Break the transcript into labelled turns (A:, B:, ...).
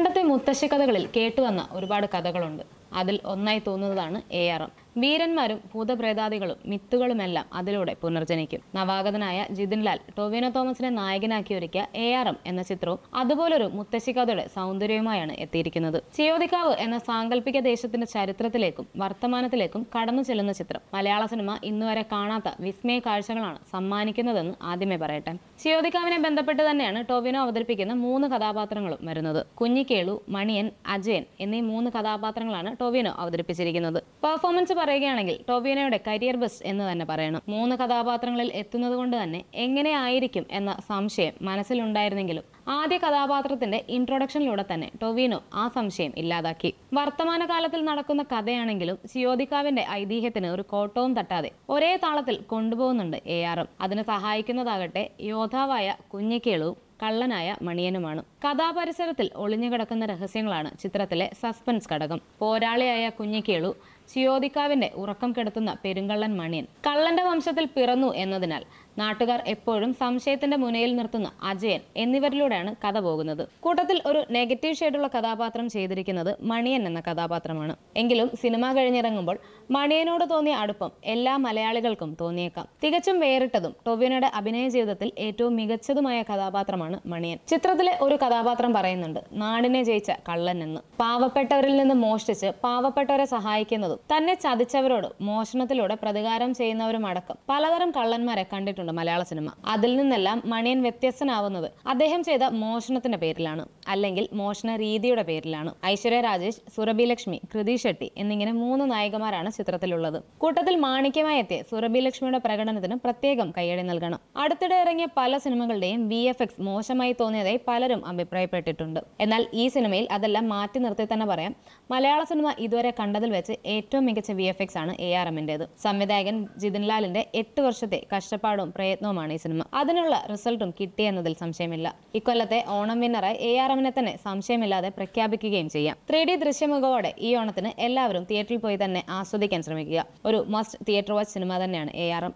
A: പണ്ടത്തെ മുത്തശ്ശിക്കഥകളിൽ കേട്ടുവന്ന ഒരുപാട് കഥകളുണ്ട് അതിൽ ഒന്നായി തോന്നുന്നതാണ് എ ആർ എം വീരന്മാരും ഭൂതപ്രേതാദികളും മിത്തുകളുമെല്ലാം അതിലൂടെ പുനർജനിക്കും നവാഗതനായ ജിതിൻ ലാൽ ടൊവിനോ തോമസിനെ നായകനാക്കി ഒരുക്കിയ എ ആർ എം എന്ന ചിത്രവും അതുപോലൊരു മുത്തശ്ശിക്കഥയുടെ സൗന്ദര്യവുമായാണ് എത്തിയിരിക്കുന്നത് ചിയോതിക്കാവ് എന്ന സാങ്കല്പിക ദേശത്തിന്റെ ചരിത്രത്തിലേക്കും വർത്തമാനത്തിലേക്കും കടന്നു ചെല്ലുന്ന ചിത്രം മലയാള സിനിമ ഇന്നുവരെ കാണാത്ത വിസ്മയ കാഴ്ചകളാണ് സമ്മാനിക്കുന്നതെന്ന് ആദ്യമേ പറയട്ടെ ചിയോതിക്കാവിനെ ബന്ധപ്പെട്ട് തന്നെയാണ് ടൊവിനോ അവതരിപ്പിക്കുന്ന മൂന്ന് കഥാപാത്രങ്ങളും വരുന്നത് കുഞ്ഞിക്കേളു മണിയൻ അജയൻ എന്നീ മൂന്ന് കഥാപാത്രങ്ങളാണ് ടൊവിനോ അവതരിപ്പിച്ചിരിക്കുന്നത് പെർഫോമൻസ് പറയുകയാണെങ്കിൽ ടൊവിനോയുടെ കരിയർ ബെസ്റ്റ് എന്ന് തന്നെ പറയണം മൂന്ന് കഥാപാത്രങ്ങളിൽ എത്തുന്നത് കൊണ്ട് തന്നെ എങ്ങനെയായിരിക്കും എന്ന സംശയം മനസ്സിലുണ്ടായിരുന്നെങ്കിലും ആദ്യ കഥാപാത്രത്തിന്റെ ഇൻട്രൊഡക്ഷനിലൂടെ തന്നെ ടൊവിനോ ആ സംശയം ഇല്ലാതാക്കി വർത്തമാനകാലത്തിൽ നടക്കുന്ന കഥയാണെങ്കിലും സിയോദിക്കാവിന്റെ ഐതിഹ്യത്തിന് ഒരു കോട്ടവും തട്ടാതെ ഒരേ താളത്തിൽ കൊണ്ടുപോകുന്നുണ്ട് എ ആർ എം അതിന് സഹായിക്കുന്നതാകട്ടെ യോദ്ധാവായ കുഞ്ഞിക്കേളുവും കള്ളനായ മണിയനുമാണ് കഥാപരിസരത്തിൽ ഒളിഞ്ഞുകിടക്കുന്ന രഹസ്യങ്ങളാണ് ചിത്രത്തിലെ സസ്പെൻസ് ഘടകം പോരാളിയായ കുഞ്ഞിക്കേളു ചിയോദിക്കാവിന്റെ ഉറക്കം കെടുത്തുന്ന പെരുങ്കള്ളൻ മണിയൻ കള്ളന്റെ വംശത്തിൽ പിറന്നു എന്നതിനാൽ നാട്ടുകാർ എപ്പോഴും സംശയത്തിന്റെ മുനയിൽ നിർത്തുന്ന അജയൻ എന്നിവരിലൂടെയാണ് കഥ പോകുന്നത് കൂട്ടത്തിൽ ഒരു നെഗറ്റീവ് ഷെയ്ഡുള്ള കഥാപാത്രം ചെയ്തിരിക്കുന്നത് മണിയൻ എന്ന കഥാപാത്രമാണ് എങ്കിലും സിനിമ കഴിഞ്ഞിറങ്ങുമ്പോൾ മണിയനോട് തോന്നിയ അടുപ്പം എല്ലാ മലയാളികൾക്കും തോന്നിയേക്കാം തികച്ചും വേറിട്ടതും ടൊവിനോയുടെ അഭിനയ ജീവിതത്തിൽ ഏറ്റവും മികച്ചതുമായ കഥാപാത്രമാണ് മണിയൻ ചിത്രത്തിലെ ഒരു കഥാപാത്രം പറയുന്നുണ്ട് നാടിനെ ജയിച്ച കള്ളൻ എന്ന് പാവപ്പെട്ടവരിൽ നിന്ന് മോഷ്ടിച്ച് പാവപ്പെട്ടവരെ സഹായിക്കുന്നതും തന്നെ ചതിച്ചവരോട് മോഷണത്തിലൂടെ പ്രതികാരം ചെയ്യുന്നവരും അടക്കം പലതരം കള്ളന്മാരെ കണ്ടിട്ടുണ്ട് മലയാള സിനിമ അതിൽ നിന്നെല്ലാം മണിയൻ വ്യത്യസ്തനാവുന്നത് അദ്ദേഹം ചെയ്ത മോഷണത്തിന്റെ പേരിലാണ് അല്ലെങ്കിൽ മോഷണ രീതിയുടെ പേരിലാണ് ഐശ്വര്യ രാജേഷ് സുരഭി ലക്ഷ്മി കൃതി ഷെട്ടി എന്നിങ്ങനെ മൂന്ന് നായികമാരാണ് ചിത്രത്തിലുള്ളത് കൂട്ടത്തിൽ മാണിക്യമായി എത്തിയ സുരഭി ലക്ഷ്മിയുടെ പ്രകടനത്തിന് പ്രത്യേകം കയ്യടി നൽകണം അടുത്തിടെ ഇറങ്ങിയ പല സിനിമകളുടെയും വി എഫ് എക്സ് മോശമായി തോന്നിയതായി പലരും അഭിപ്രായപ്പെട്ടിട്ടുണ്ട് എന്നാൽ ഈ സിനിമയിൽ അതെല്ലാം മാറ്റി നിർത്തി തന്നെ പറയാം മലയാള സിനിമ ഇതുവരെ കണ്ടതിൽ വെച്ച് ഏറ്റവും മികച്ച വി എഫ് എക്സ് ആണ് എ ആർ എമ്മിൻ്റെത് സംവിധായകൻ ജിതിൻ ലാലിന്റെ എട്ട് വർഷത്തെ കഷ്ടപ്പാടും പ്രയത്നവുമാണ് ഈ സിനിമ അതിനുള്ള റിസൾട്ടും കിട്ടിയെന്നതിൽ സംശയമില്ല ഇക്കൊല്ലത്തെ ഓണം വിന്നറായി എ ആർ എമ്മിനെ തന്നെ സംശയമില്ലാതെ പ്രഖ്യാപിക്കുകയും ചെയ്യാം ത്രീ ഡി ദൃശ്യമുഖത്തോടെ ഈ ഓണത്തിന് എല്ലാവരും തിയേറ്ററിൽ പോയി തന്നെ ആസ്വദിക്കാൻ ശ്രമിക്കുക ഒരു മസ്റ്റ് തിയേറ്റർ വാച്ച് സിനിമ തന്നെയാണ് എ ആർ എം